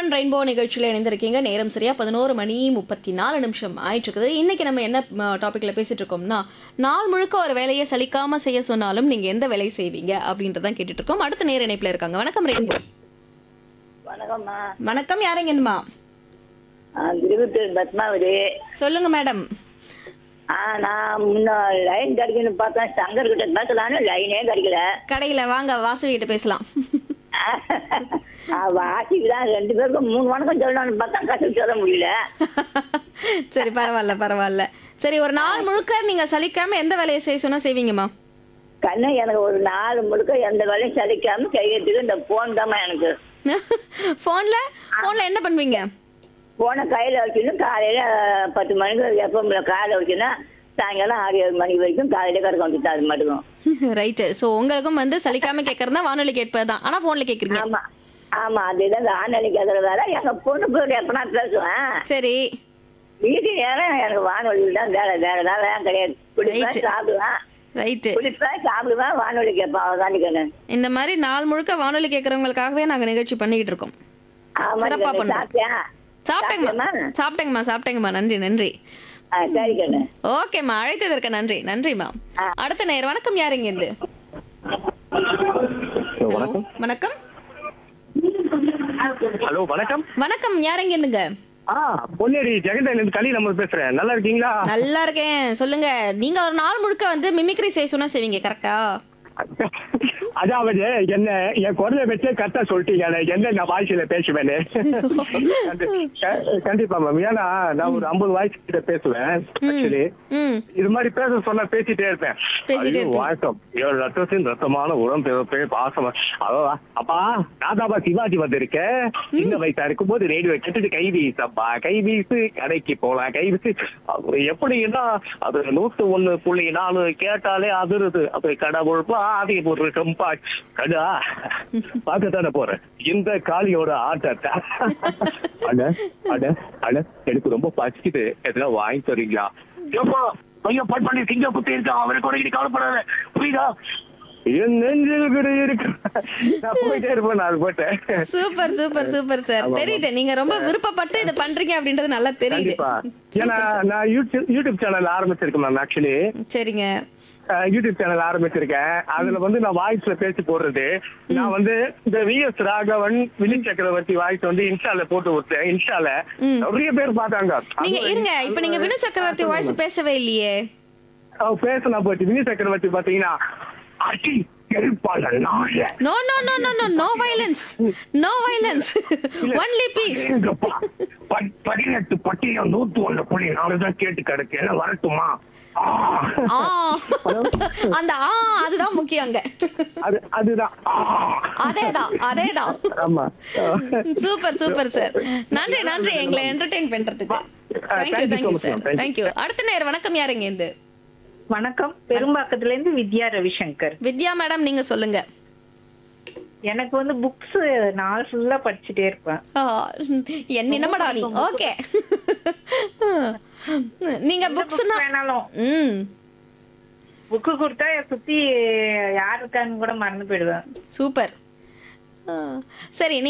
Run rainbow நிகழ்ச்சியில் இணைந்திருக்கீங்க நேரம் சரியா பதினோரு மணி முப்பத்தி நாலு நிமிஷம் ஆயிட்டு இருக்குது இன்னைக்கு நம்ம என்ன டாபிக்ல பேசிட்டு இருக்கோம்னா நாள் முழுக்க ஒரு வேலையை சலிக்காம செய்ய சொன்னாலும் நீங்க எந்த வேலையை செய்வீங்க அப்படின்றதான் கேட்டுட்டு இருக்கோம் அடுத்த நேர இணைப்புல இருக்காங்க வணக்கம் ரெயின்போ வணக்கம்மா வணக்கம் யாருங்கம்மா ஆ, திருவத்தூர் பத்மாவதி சொல்லுங்க மேடம் ஆ நான் முன்ன லைன் கிடைக்கணும்னு பார்த்தேன் சங்கர் கிட்ட பேசலான்னு லைனே கிடைக்கல கடையில வாங்க வாசவி கிட்ட பேசலாம் ஆ, வாசிக்கு தான் ரெண்டு பேருக்கும் மூணு வணக்கம் சொல்லணும்னு பார்த்தா கஷ்டம் சொல்ல முடியல சரி பரவாயில்ல பரவாயில்ல சரி ஒரு நாள் முழுக்க நீங்க சலிக்காம எந்த வேலையை செய்ய சொன்னா செய்வீங்கம்மா கண்ணு எனக்கு ஒரு நாலு முழுக்க எந்த வேலையும் சலிக்காம செய்யறதுக்கு இந்த போன் தாம்மா எனக்கு போன்ல போன்ல என்ன பண்ணுவீங்க போனை கையில வச்சுன்னு காலையில பத்து மணிக்கு எப்போ காலையில வச்சுன்னா சாயங்காலம் ஆறு ஏழு மணி வரைக்கும் காலையில கறக்க வந்துட்டு அது மட்டும் ரைட்டு ஸோ உங்களுக்கும் வந்து சலிக்காம கேட்கறதா வானொலி கேட்பது தான் ஆனா போன்ல கேக்குறீங்க ஆமா ஆமா அதுதான் இந்த ஆணலி கேட்கற வேலை எங்க பொண்ணு கூட எப்பனா பேசுவேன் சரி வீட்டு நேரம் எனக்கு வானொலியில் தான் வேலை வேற வேலை கிடையாது குடிப்பேன் Right. சாப்பிடுவேன் ரைட்டு குடிப்பேன் சாப்பிடுவேன் வானொலி கேட்பேன் அவ்வளோதான் கண்ணு இந்த மாதிரி நாள் முழுக்க வானொலி கேட்கறவங்களுக்காகவே நாங்க நிகழ்ச்சி பண்ணிக்கிட்டு இருக்கோம் ஆமா சிறப்பா கண்ணு. பண்ணுவோம். சாப்பிட்டியா சாப்பிட்டேங்கம்மா சாப்பிட்டியாம்மா? சாப்பிட்டேங்கம்மா சாப்பிட்டேங்கம்மா நன்றி நன்றி ஆ, சரி கண்ணு ஓகேம்மா அழைத்ததற்கு நன்றி நன்றிம்மா ஆ. அடுத்த நேரம் வணக்கம் யாருங்க இருந்து ஹலோ வணக்கம் வணக்கம் ஹலோ வணக்கம் வணக்கம் யாருங்க இருந்துங்க ஆ பொன்னேரி ஜெகண்டன் இருந்து கலி நம்ம பேசுறேன் நல்லா இருக்கீங்களா நல்லா இருக்கேன் சொல்லுங்க நீங்க ஒரு நாள் முழுக்க வந்து மிமிக்ரி செய்ய சொன்னா செய்வீங்க கரெக்டா அதாவது என்ன என் குரலை வச்சே கரெக்டா சொல்லிட்டீங்க என்ன நான் வாய்ஸ்ல பேசுவேன்னு கண்டி- க- கண்டிப்பா மேம் ஏன்னா நான் ஒரு ஐம்பது வாய்ஸ் கிட்ட பேசுவேன் ஆக்சுவலி ம் இது மாதிரி பேச சொன்னா பேசிட்டே இருப்பேன் பேசிட்டே ஐயோ, இருப்பீங்க. வணக்கம் ஏழு ரத்தத்தின் ரத்தமான உரம் பிறப்பே பாசம் அதோ அப்பா தாதாபா சிவாஜி வந்திருக்கேன் சின்ன வயசா இருக்கும்போது ரேடியோ கேட்டுட்டு கை வீசப்பா கை வீசு கடைக்கு போலாம் கை வீசு அது எப்படின்னா அது நூத்து ஒண்ணு புள்ளி நாலு கேட்டாலே அதிருது அது கடவுள் பாதி ஒரு கம்பா கடா பார்க்கத்தானே போறேன் இந்த காளியோட ஆட்டத்தை அட அட அட எனக்கு ரொம்ப பசிக்குது எதுனா வாங்கி தரீங்களா ஏப்பா பையன் பட் பண்ணி சிங்க குத்தி இருக்கான் அவரை கூட இனி கவலைப்படாத புரியுதா என் நெஞ்சில் கூட இருக்கு நான் போயிட்டே இருப்பேன் நான் அது போட்டேன் சூப்பர் சூப்பர் சூப்பர் சார் ஆமா, தெரியுது நீங்க ரொம்ப விருப்பப்பட்டு இதை பண்றீங்க அப்படின்றது நல்லா தெரியுது கண்டிப்பா ஏன்னா Super, sir. நான் யூடியூப் யூடியூப் சேனல் ஆரம்பிச்சிருக்கேன் மேம் ஆக்சுவலி சரிங்க யூடியூப் சேனல் ஆரம்பிச்சிருக்கேன் அதுல வந்து நான் வாய்ஸ்ல பேசி போடுறது நான் வந்து இந்த விஎஸ் ராகவன் வினி சக்கரவர்த்தி வாய்ஸ் வந்து இன்ஸ்டால போட்டு விட்டேன் இன்ஸ்டால ம். நிறைய பேர் பார்த்தாங்க நீங்க அது- இருங்க இப்ப நீங்க வினு சக்கரவர்த்தி வாய்ஸ் பேசவே இல்லையே அவ பேசினா போச்சு வினி சக்கரவர்த்தி பாத்தீங்கன்னா அடி எரிப்பாள நாய no no no no no no violence no violence only peace எங்கப்பா? ப- பதினெட்டு பட்டியம் நூத்து ஒண்ணு புள்ளி நாலுதான் கேட்டு கிடக்கு என்ன வரட்டுமா ஆ. ஆ அந்த ஆ அதுதான் முக்கியம் அங்க அது அதுதான் ஆ. அதேதான் அதேதான் ஆமா சூப்பர் சூப்பர் சார் நன்றி நன்றி எங்களை என்டர்டெயின் பண்றதுக்கு thank you thank you so thank you much, sir ma'am. Thank you. Thank you அடுத்த நேரம் வணக்கம் யாருங்க இருந்து வணக்கம் பெரும்பாக்கத்துல இருந்து வித்யா ரவிசங்கர் வித்யா மேடம் நீங்க சொல்லுங்க எனக்கு வந்து புக்ஸ் நாள் ஃபுல்லா படிச்சுட்டே இருப்பேன் ஆ, என் என்னமடா நீ ஓகே நீங்க புக்ஸ்னா Book வேணாலும் ம் புக்கு கொடுத்தா சுத்தி யார் இருக்கான்னு கூட மறந்து போயிடுவேன் சூப்பர் சரி